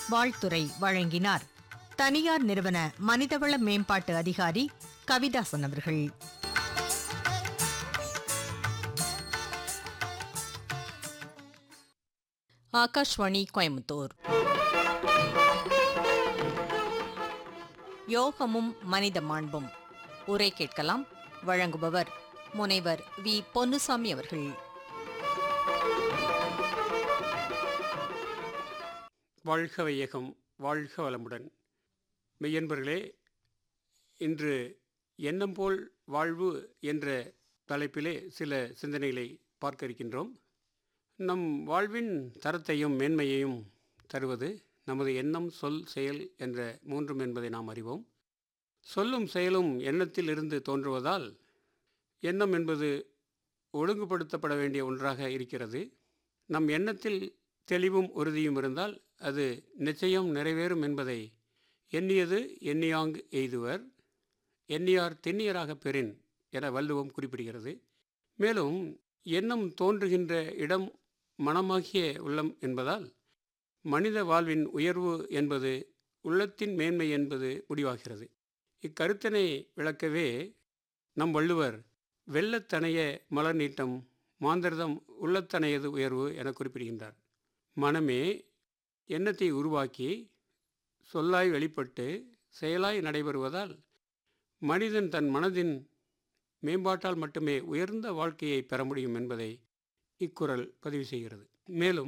வாழ்த்துரை வழங்கினார் தனியார் நிறுவன மனிதவள மேம்பாட்டு அதிகாரி கவிதாசன் அவர்கள் ஆகாஷ்வாணி கோயம்புத்தூர் யோகமும் மனித மாண்பும் உரை கேட்கலாம் வழங்குபவர் முனைவர் வி பொன்னுசாமி அவர்கள் வாழ்க வையகம் வாழ்க வளமுடன் மெய்யன்பர்களே இன்று எண்ணம் போல் வாழ்வு என்ற தலைப்பிலே சில சிந்தனைகளை பார்க்க இருக்கின்றோம் நம் வாழ்வின் தரத்தையும் மேன்மையையும் தருவது நமது எண்ணம் சொல் செயல் என்ற மூன்றும் என்பதை நாம் அறிவோம் சொல்லும் செயலும் எண்ணத்தில் இருந்து தோன்றுவதால் எண்ணம் என்பது ஒழுங்குபடுத்தப்பட வேண்டிய ஒன்றாக இருக்கிறது நம் எண்ணத்தில் தெளிவும் உறுதியும் இருந்தால் அது நிச்சயம் நிறைவேறும் என்பதை எண்ணியது எண்ணியாங்கு எய்துவர் எண்ணியார் திண்ணியராக பெறின் என வள்ளுவம் குறிப்பிடுகிறது மேலும் எண்ணம் தோன்றுகின்ற இடம் மனமாகிய உள்ளம் என்பதால் மனித வாழ்வின் உயர்வு என்பது உள்ளத்தின் மேன்மை என்பது முடிவாகிறது இக்கருத்தினை விளக்கவே நம் வள்ளுவர் வெள்ளத்தனைய மலர் நீட்டம் மாந்திரதம் உள்ளத்தனையது உயர்வு என குறிப்பிடுகின்றார் மனமே எண்ணத்தை உருவாக்கி சொல்லாய் வெளிப்பட்டு செயலாய் நடைபெறுவதால் மனிதன் தன் மனதின் மேம்பாட்டால் மட்டுமே உயர்ந்த வாழ்க்கையை பெற முடியும் என்பதை இக்குறள் பதிவு செய்கிறது மேலும்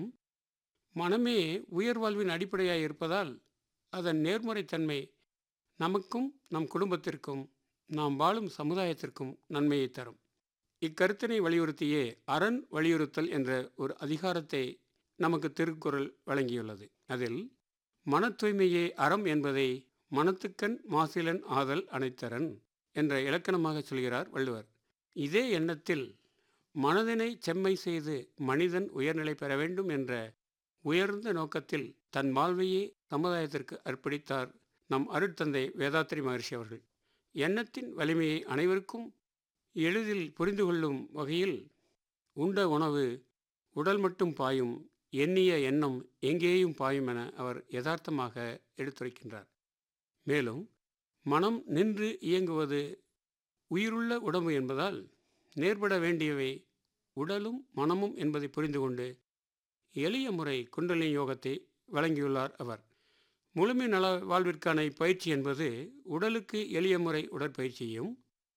மனமே உயர் வாழ்வின் அடிப்படையாக இருப்பதால் அதன் நேர்முறைத்தன்மை நமக்கும் நம் குடும்பத்திற்கும் நாம் வாழும் சமுதாயத்திற்கும் நன்மையை தரும் இக்கருத்தினை வலியுறுத்தியே அரண் வலியுறுத்தல் என்ற ஒரு அதிகாரத்தை நமக்கு திருக்குறள் வழங்கியுள்ளது அதில் மன தூய்மையே அறம் என்பதை மனத்துக்கண் மாசிலன் ஆதல் அனைத்தரன் என்ற இலக்கணமாக சொல்கிறார் வள்ளுவர் இதே எண்ணத்தில் மனதினை செம்மை செய்து மனிதன் உயர்நிலை பெற வேண்டும் என்ற உயர்ந்த நோக்கத்தில் தன் வாழ்வையே சமுதாயத்திற்கு அர்ப்பணித்தார் நம் அருட்தந்தை வேதாத்திரி மகர்ஷி அவர்கள் எண்ணத்தின் வலிமையை அனைவருக்கும் எளிதில் புரிந்து கொள்ளும் வகையில் உண்ட உணவு உடல் மட்டும் பாயும் எண்ணிய எண்ணம் எங்கேயும் பாயும் என அவர் யதார்த்தமாக எடுத்துரைக்கின்றார் மேலும் மனம் நின்று இயங்குவது உயிருள்ள உடம்பு என்பதால் நேர்பட வேண்டியவை உடலும் மனமும் என்பதை புரிந்து கொண்டு எளிய முறை குண்டலினி யோகத்தை வழங்கியுள்ளார் அவர் முழுமை நல வாழ்விற்கான பயிற்சி என்பது உடலுக்கு எளிய முறை உடற்பயிற்சியையும்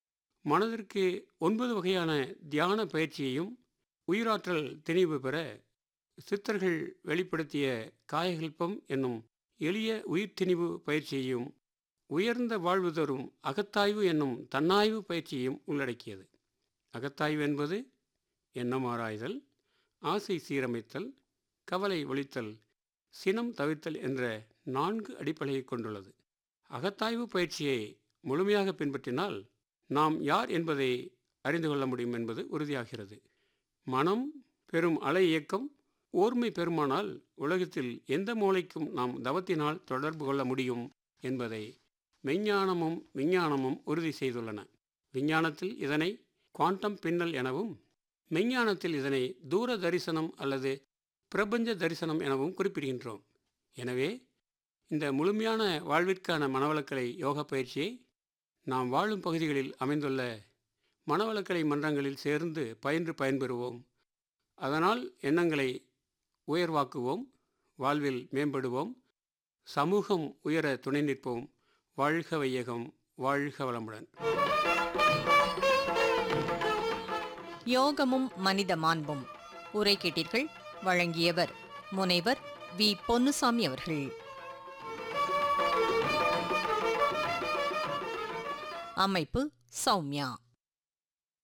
மனதிற்கு ஒன்பது வகையான தியான பயிற்சியையும் உயிராற்றல் திணிவு பெற சித்தர்கள் வெளிப்படுத்திய காயகல்பம் என்னும் எளிய உயிர் திணிவு பயிற்சியையும் உயர்ந்த வாழ்வு தரும் அகத்தாய்வு என்னும் தன்னாய்வு பயிற்சியையும் உள்ளடக்கியது அகத்தாய்வு என்பது எண்ணம் ஆராய்தல் ஆசை சீரமைத்தல் கவலை ஒழித்தல் சினம் தவிர்த்தல் என்ற நான்கு அடிப்படையை கொண்டுள்ளது அகத்தாய்வு பயிற்சியை முழுமையாக பின்பற்றினால் நாம் யார் என்பதை அறிந்து கொள்ள முடியும் என்பது உறுதியாகிறது மனம் பெரும் அலை இயக்கம் ஓர்மை பெருமானால் உலகத்தில் எந்த மூளைக்கும் நாம் தவத்தினால் தொடர்பு கொள்ள முடியும் என்பதை மெஞ்ஞானமும் விஞ்ஞானமும் உறுதி செய்துள்ளன விஞ்ஞானத்தில் இதனை குவாண்டம் பின்னல் எனவும் மெஞ்ஞானத்தில் இதனை தூர தரிசனம் அல்லது பிரபஞ்ச தரிசனம் எனவும் குறிப்பிடுகின்றோம் எனவே இந்த முழுமையான வாழ்விற்கான மனவளக்கலை யோக பயிற்சியை நாம் வாழும் பகுதிகளில் அமைந்துள்ள மனவளக்கலை மன்றங்களில் சேர்ந்து பயின்று பயன்பெறுவோம் அதனால் எண்ணங்களை உயர்வாக்குவோம் வாழ்வில் மேம்படுவோம் சமூகம் உயர துணை நிற்போம் வாழ்க வையகம் வாழ்க வளமுடன் யோகமும் மனித மாண்பும் உரை கேட்டீர்கள் வழங்கியவர் முனைவர் வி பொன்னுசாமி அவர்கள் அமைப்பு சௌமியா